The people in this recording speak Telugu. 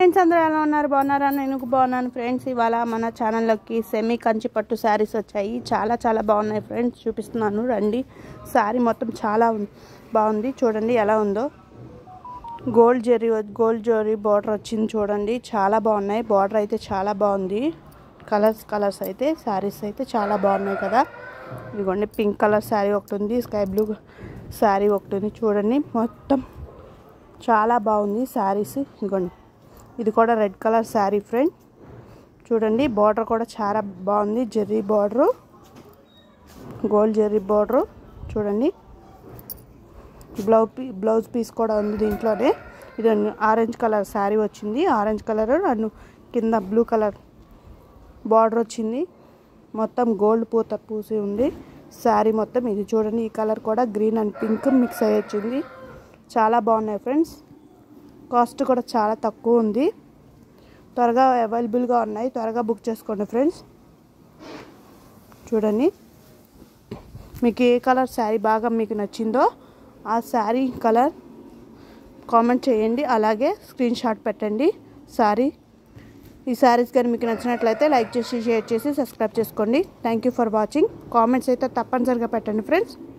ఫ్రెండ్స్ అందరూ ఎలా ఉన్నారు బాగున్నారా నేను బాగున్నాను ఫ్రెండ్స్ ఇవాళ మన ఛానల్లోకి సెమీ కంచి పట్టు శారీస్ వచ్చాయి చాలా చాలా బాగున్నాయి ఫ్రెండ్స్ చూపిస్తున్నాను రండి శారీ మొత్తం చాలా ఉం- బాగుంది చూడండి ఎలా ఉందో gold zari gold zari border వచ్చింది చూడండి చాలా బాగున్నాయి బార్డర్ అయితే చాలా బాగుంది కలర్స్ కలర్స్ అయితే శారీస్ అయితే చాలా బాగున్నాయి కదా ఇదిగోండి పింక్ కలర్ శారీ ఒకటి ఉంది స్కై బ్లూ శారీ ఒకటి ఉంది చూడండి మొత్తం చాలా బాగుంది శారీస్ ఇదిగోండి ఇది కూడా రెడ్ కలర్ శారీ ఫ్రెండ్ చూడండి బార్డర్ కూడా చాలా బాగుంది zari border gold zari border చూడండి బ్లౌజ్ పీ బ్లౌజ్ పీస్ కూడా ఉంది దీంట్లోనే ఇది ఆరెంజ్ కలర్ శారీ వచ్చింది ఆరెంజ్ కలర్ అండ్ కింద బ్లూ కలర్ బార్డర్ వచ్చింది మొత్తం గోల్డ్ పూత పూసి ఉంది శారీ మొత్తం ఇది చూడండి ఈ కలర్ కూడా గ్రీన్ అండ్ పింక్ మిక్స్ అయ్యి వచ్చింది చాలా బాగున్నాయి ఫ్రెండ్స్ కాస్ట్ కూడా చాలా తక్కువ ఉంది త్వరగా అవైలబుల్గా ఉన్నాయి త్వరగా బుక్ చేసుకోండి ఫ్రెండ్స్ చూడండి మీకు ఏ కలర్ శారీ బాగా మీకు నచ్చిందో ఆ శారీ కలర్ కామెంట్ చేయండి అలాగే స్క్రీన్ షాట్ పెట్టండి శారీ ఈ శారీస్ కానీ మీకు నచ్చినట్లయితే లైక్ చేసి షేర్ చేసి సబ్స్క్రైబ్ చేసుకోండి thank you for watching comments అయితే తప్పనిసరిగా పెట్టండి ఫ్రెండ్స్